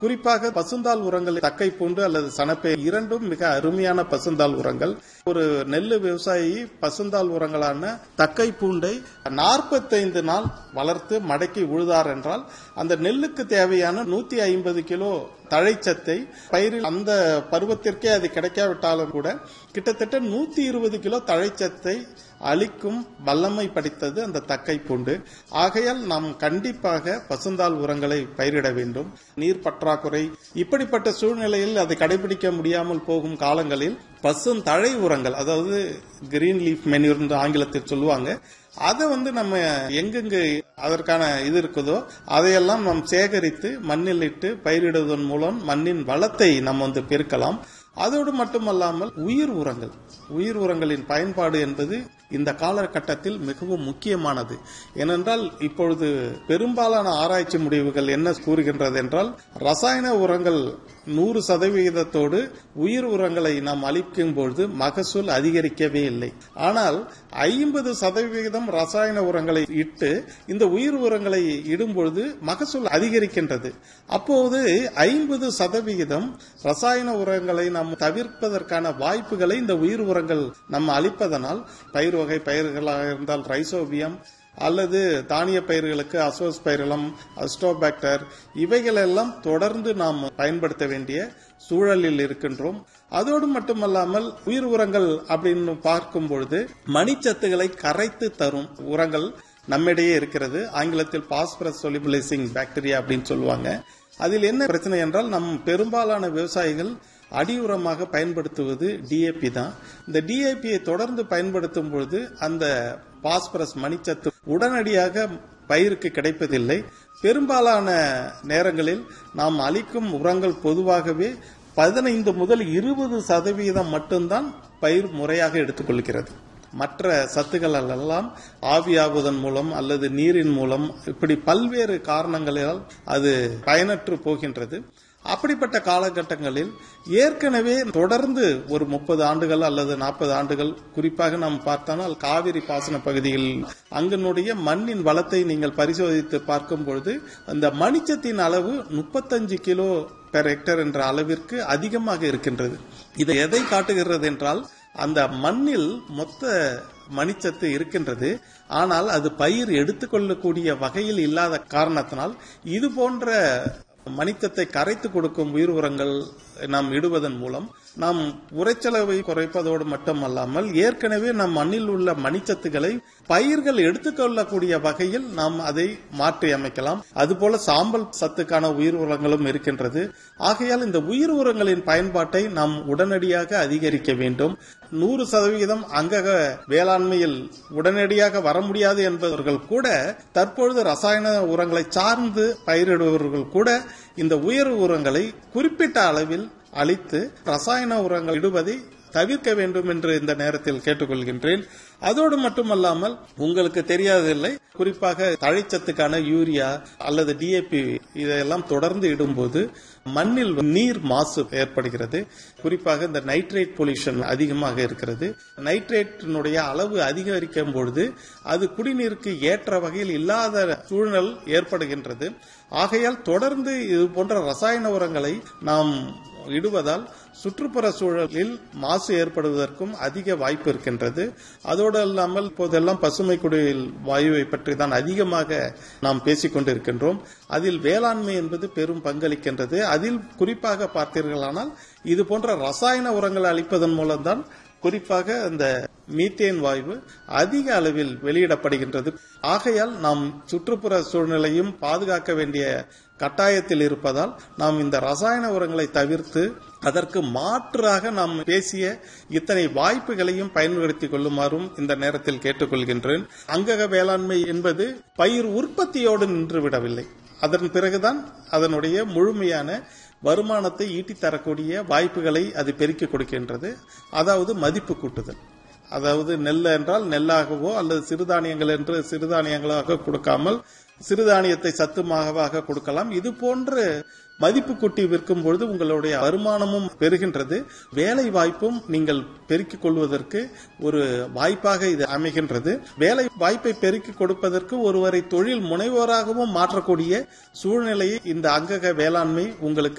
குறிப்பாக பசுந்தாள் உரங்கள் தக்கை பூண்டு அல்லது சணப்பை இரண்டும் மிக அருமையான பசுந்தாள் உரங்கள் ஒரு நெல்லு விவசாயி பசுந்தாள் உரங்களான தக்கை பூண்டை நாற்பத்தைந்து நாள் வளர்த்து மடக்கி உழுதார் என்றால் அந்த நெல்லுக்கு தேவையான நூத்தி ஐம்பது கிலோ தழைச்சத்தை பயிரில் அந்த பருவத்திற்கே அது கிடைக்காவிட்டாலும் கூட கிட்டத்தட்ட நூத்தி இருபது கிலோ தழைச்சத்தை அளிக்கும் வல்லமை படித்தது அந்த தக்கை பூண்டு ஆகையால் நாம் கண்டிப்பாக பசுந்தாள் உரங்களை பயிரிட வேண்டும் நீர் பற்றாக்குறை இப்படிப்பட்ட சூழ்நிலையில் அதை கடைபிடிக்க முடியாமல் போகும் காலங்களில் பசும் தழை உரங்கள் அதாவது கிரீன் லீஃப் மெனியூர் ஆங்கிலத்தில் சொல்லுவாங்க அதை வந்து நம்ம எங்கெங்கு அதற்கான இது இருக்குதோ அதையெல்லாம் நாம் சேகரித்து மண்ணில் இட்டு பயிரிடுவதன் மூலம் மண்ணின் வளத்தை நம்ம வந்து பெருக்கலாம் அதோடு மட்டுமல்லாமல் உயிர் உரங்கள் உயிர் உரங்களின் பயன்பாடு என்பது இந்த காலகட்டத்தில் மிகவும் முக்கியமானது ஏனென்றால் இப்பொழுது பெரும்பாலான ஆராய்ச்சி முடிவுகள் என்ன கூறுகின்றது என்றால் ரசாயன உரங்கள் நூறு சதவிகிதத்தோடு உயிர் உரங்களை நாம் அளிக்கும் பொழுது மகசூல் அதிகரிக்கவே இல்லை ஆனால் ஐம்பது சதவிகிதம் ரசாயன உரங்களை இட்டு இந்த உயிர் உரங்களை இடும் பொழுது மகசூல் அதிகரிக்கின்றது அப்போது ஐம்பது சதவிகிதம் ரசாயன உரங்களை நாம் தவிர்ப்பதற்கான வாய்ப்புகளை இந்த உயிர் உரங்கள் நம்ம அளிப்பதனால் பயிர் வகை பயிர்களாக இருந்தால் ரைசோபியம் அல்லது தானிய பயிர்களுக்கு அசோஸ் பயிரலம் அஸ்டோபாக்டர் இவைகளெல்லாம் தொடர்ந்து நாம் பயன்படுத்த வேண்டிய சூழலில் இருக்கின்றோம் அதோடு மட்டுமல்லாமல் உயிர் உரங்கள் அப்படின்னு பார்க்கும் பொழுது மணிச்சத்துகளை கரைத்து தரும் உரங்கள் நம்மிடையே இருக்கிறது ஆங்கிலத்தில் பாஸ்பரஸ் சொலிபிளைசிங் பாக்டீரியா அப்படின்னு சொல்லுவாங்க அதில் என்ன பிரச்சனை என்றால் நம் பெரும்பாலான விவசாயிகள் அடி உரமாக பயன்படுத்துவது டிஏபி தான் இந்த டிஏபியை தொடர்ந்து பயன்படுத்தும் பொழுது அந்த பாஸ்பரஸ் மணிச்சத்து உடனடியாக பயிருக்கு கிடைப்பதில்லை பெரும்பாலான நேரங்களில் நாம் அளிக்கும் உரங்கள் பொதுவாகவே பதினைந்து முதல் இருபது சதவீதம் மட்டும்தான் பயிர் முறையாக எடுத்துக்கொள்கிறது மற்ற சத்துக்கள் எல்லாம் ஆவியாகுவதன் மூலம் அல்லது நீரின் மூலம் இப்படி பல்வேறு காரணங்களால் அது பயனற்று போகின்றது அப்படிப்பட்ட காலகட்டங்களில் ஏற்கனவே தொடர்ந்து ஒரு முப்பது ஆண்டுகள் அல்லது நாற்பது ஆண்டுகள் குறிப்பாக நாம் பார்த்தானால் காவிரி பாசன பகுதியில் அங்கனுடைய மண்ணின் வளத்தை நீங்கள் பரிசோதித்து பார்க்கும் பொழுது அந்த மணிச்சத்தின் அளவு முப்பத்தஞ்சு கிலோ பெர் ஹெக்டர் என்ற அளவிற்கு அதிகமாக இருக்கின்றது இது எதை காட்டுகிறது என்றால் அந்த மண்ணில் மொத்த மணிச்சத்து இருக்கின்றது ஆனால் அது பயிர் எடுத்துக்கொள்ளக்கூடிய வகையில் இல்லாத காரணத்தினால் இது போன்ற மணித்தத்தை கரைத்து கொடுக்கும் உயிர் உரங்கள் நாம் இடுவதன் மூலம் நாம் உரைச்செலவை குறைப்பதோடு மட்டுமல்லாமல் ஏற்கனவே நம் மண்ணில் உள்ள மணிச்சத்துக்களை பயிர்கள் எடுத்துக்கொள்ளக்கூடிய வகையில் நாம் அதை மாற்றி அமைக்கலாம் அதுபோல சாம்பல் சத்துக்கான உயிர் உரங்களும் இருக்கின்றது ஆகையால் இந்த உயிர் உரங்களின் பயன்பாட்டை நாம் உடனடியாக அதிகரிக்க வேண்டும் நூறு சதவிகிதம் அங்கக வேளாண்மையில் உடனடியாக வர முடியாது என்பவர்கள் கூட தற்பொழுது ரசாயன உரங்களை சார்ந்து பயிரிடுபவர்கள் கூட இந்த உயர் உரங்களை குறிப்பிட்ட அளவில் அளித்து ரசாயன உரங்கள் இடுவதை தவிர்க்க வேண்டும் என்று இந்த நேரத்தில் கேட்டுக்கொள்கின்றேன் அதோடு மட்டுமல்லாமல் உங்களுக்கு தெரியாதில்லை குறிப்பாக தழைச்சத்துக்கான யூரியா அல்லது டிஏபி இதையெல்லாம் தொடர்ந்து இடும்போது மண்ணில் நீர் மாசு ஏற்படுகிறது குறிப்பாக இந்த நைட்ரேட் பொல்யூஷன் அதிகமாக இருக்கிறது நைட்ரேட்டினுடைய அளவு அதிகரிக்கும் பொழுது அது குடிநீருக்கு ஏற்ற வகையில் இல்லாத சூழல் ஏற்படுகின்றது ஆகையால் தொடர்ந்து இது போன்ற ரசாயன உரங்களை நாம் இடுவதால் சுற்றுப்புற சூழலில் மாசு ஏற்படுவதற்கும் அதிக வாய்ப்பு இருக்கின்றது அதோடு அல்லாமல் இப்போதெல்லாம் பசுமை குடில் வாயுவை பற்றி தான் அதிகமாக நாம் பேசிக் கொண்டிருக்கின்றோம் அதில் வேளாண்மை என்பது பெரும் பங்களிக்கின்றது அதில் குறிப்பாக பார்த்தீர்களானால் இது போன்ற ரசாயன உரங்களை அளிப்பதன் மூலம்தான் குறிப்பாக அந்த மீத்தேன் வாயு அதிக அளவில் வெளியிடப்படுகின்றது ஆகையால் நாம் சுற்றுப்புற சூழ்நிலையும் பாதுகாக்க வேண்டிய கட்டாயத்தில் இருப்பதால் நாம் இந்த ரசாயன உரங்களை தவிர்த்து அதற்கு மாற்றாக நாம் பேசிய இத்தனை வாய்ப்புகளையும் பயன்படுத்திக் கொள்ளுமாறும் இந்த நேரத்தில் கேட்டுக்கொள்கின்றேன் அங்கக வேளாண்மை என்பது பயிர் உற்பத்தியோடு நின்றுவிடவில்லை அதன் பிறகுதான் அதனுடைய முழுமையான வருமானத்தை ஈட்டித் தரக்கூடிய வாய்ப்புகளை அது பெருக்கிக் கொடுக்கின்றது அதாவது மதிப்பு கூட்டுதல் அதாவது நெல் என்றால் நெல்லாகவோ அல்லது சிறுதானியங்கள் என்று சிறுதானியங்களாக கொடுக்காமல் சிறுதானியத்தை சத்துமாகவாக கொடுக்கலாம் இது போன்ற மதிப்பு கூட்டி விற்கும் பொழுது உங்களுடைய வருமானமும் பெறுகின்றது வேலை வாய்ப்பும் நீங்கள் பெருக்கிக் கொள்வதற்கு ஒரு வாய்ப்பாக இது அமைகின்றது வேலை வாய்ப்பை பெருக்கிக் கொடுப்பதற்கு ஒருவரை தொழில் முனைவோராகவும் மாற்றக்கூடிய சூழ்நிலையை இந்த அங்கக வேளாண்மை உங்களுக்கு